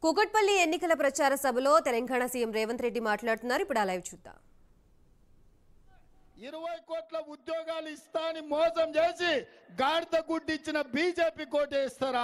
కూకట్పల్లి ఎన్నికల ప్రచార సభలో తెలంగాణ సీఎం రేవంత్ రెడ్డి మాట్లాడుతున్నారు ఇప్పుడు ఆ లైవ్ చూద్దాం ఇరవై కోట్ల ఉద్యోగాలు ఇస్తా అని మోసం చేసి గాడిద గుడ్డిచ్చిన బీజేపీ కోటేస్తారా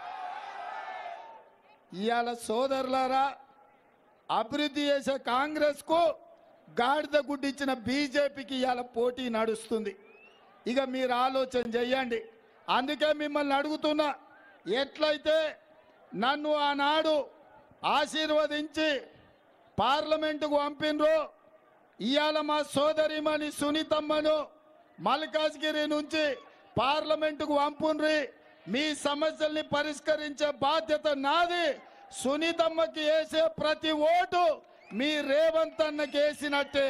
ఇవాళ సోదరులారా అభివృద్ధి చేసే కాంగ్రెస్ కు గాడిద గుడ్డిచ్చిన బీజేపీకి ఇవాళ పోటీ నడుస్తుంది ఇక మీరు ఆలోచన చెయ్యండి అందుకే మిమ్మల్ని అడుగుతున్నా ఎట్లయితే నన్ను ఆనాడు ఆశీర్వదించి పార్లమెంటుకు పంపినరో ఇవాళ మా సోదరిమణి సునీతమ్మను మల్కాజ్గిరి నుంచి పార్లమెంటుకు పంపుండ్రి మీ సమస్యల్ని పరిష్కరించే బాధ్యత నాది సునీతమ్మకి వేసే ప్రతి ఓటు మీ రేవంత్ అన్నకి వేసినట్టే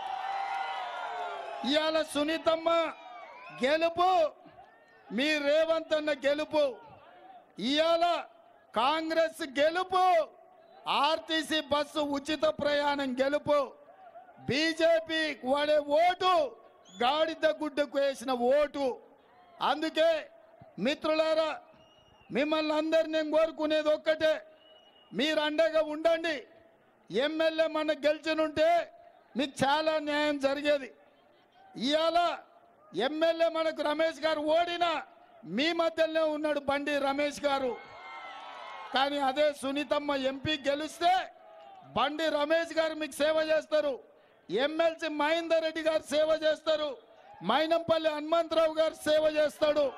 ఇవాళ సునీతమ్మ గెలుపు మీ రేవంత్ అన్న గెలుపు ఇవాళ కాంగ్రెస్ గెలుపు ఆర్టీసీ బస్సు ఉచిత ప్రయాణం గెలుపు బీజేపీ వాడే ఓటు గాడిద గుడ్డకు వేసిన ఓటు అందుకే మిత్రులారా మిమ్మల్ని అందరు నేను కోరుకునేది ఒక్కటే మీరు అండగా ఉండండి ఎమ్మెల్యే మన గెలిచినుంటే మీకు చాలా న్యాయం జరిగేది ఇవాళ ఎమ్మెల్యే మనకు రమేష్ గారు ఓడినా మీ మధ్యలోనే ఉన్నాడు బండి రమేష్ గారు కానీ అదే సునీతమ్మ ఎంపీ గెలిస్తే బండి రమేష్ గారు మీకు సేవ చేస్తారు ఎమ్మెల్సీ మహేందర్ రెడ్డి గారు సేవ చేస్తారు మైనంపల్లి హనుమంతరావు గారు సేవ చేస్తాడు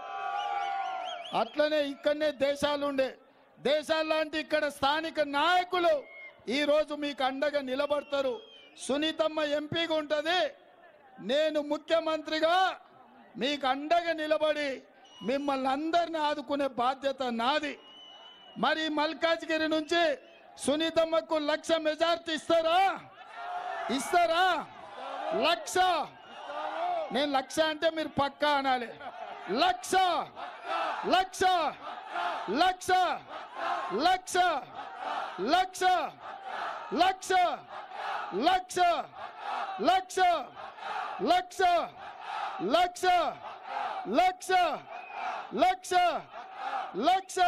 అట్లనే ఇక్కడనే దేశాలు ఉండే దేశాల్లాంటి ఇక్కడ స్థానిక నాయకులు ఈ రోజు మీకు అండగా నిలబడతారు సునీతమ్మ ఎంపీగా ఉంటుంది నేను ముఖ్యమంత్రిగా మీకు అండగా నిలబడి మిమ్మల్ని అందరిని ఆదుకునే బాధ్యత నాది మరి మల్కాజ్గిరి నుంచి సునీతమ్మకు లక్ష మెజార్టీ ఇస్తారా ఇస్తారా లక్ష నేను లక్ష అంటే మీరు పక్కా అనాలి లక్ష లక్ష లక్ష లక్ష లక్ష లక్ష లక్ష లక్ష లక్ష లక్ష లక్ష లక్ష లక్ష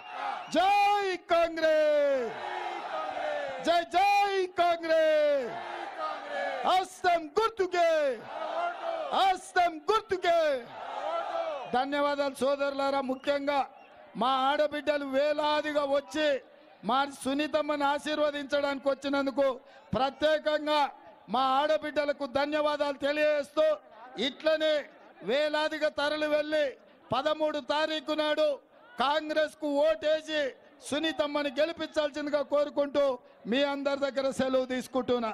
జై కాంగ్రెస్ జై జై కాంగ్రెస్ హస్తం గుర్తుకే హస్తం గుర్తుకే ధన్యవాదాలు సోదరులారా ముఖ్యంగా మా ఆడబిడ్డలు వేలాదిగా వచ్చి మా సునీతమ్మని ఆశీర్వదించడానికి వచ్చినందుకు ప్రత్యేకంగా మా ఆడబిడ్డలకు ధన్యవాదాలు తెలియజేస్తూ ఇట్లనే వేలాదిగా తరలి వెళ్ళి పదమూడు తారీఖు నాడు కాంగ్రెస్ కు ఓటేసి సునీతమ్మని గెలిపించాల్సిందిగా కోరుకుంటూ మీ అందరి దగ్గర సెలవు తీసుకుంటున్నా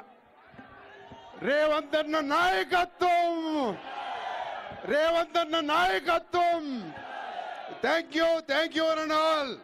రేవంత్ అన్న నాయకత్వం రేవంత్ అన్న నాయకత్వం thank you thank you and all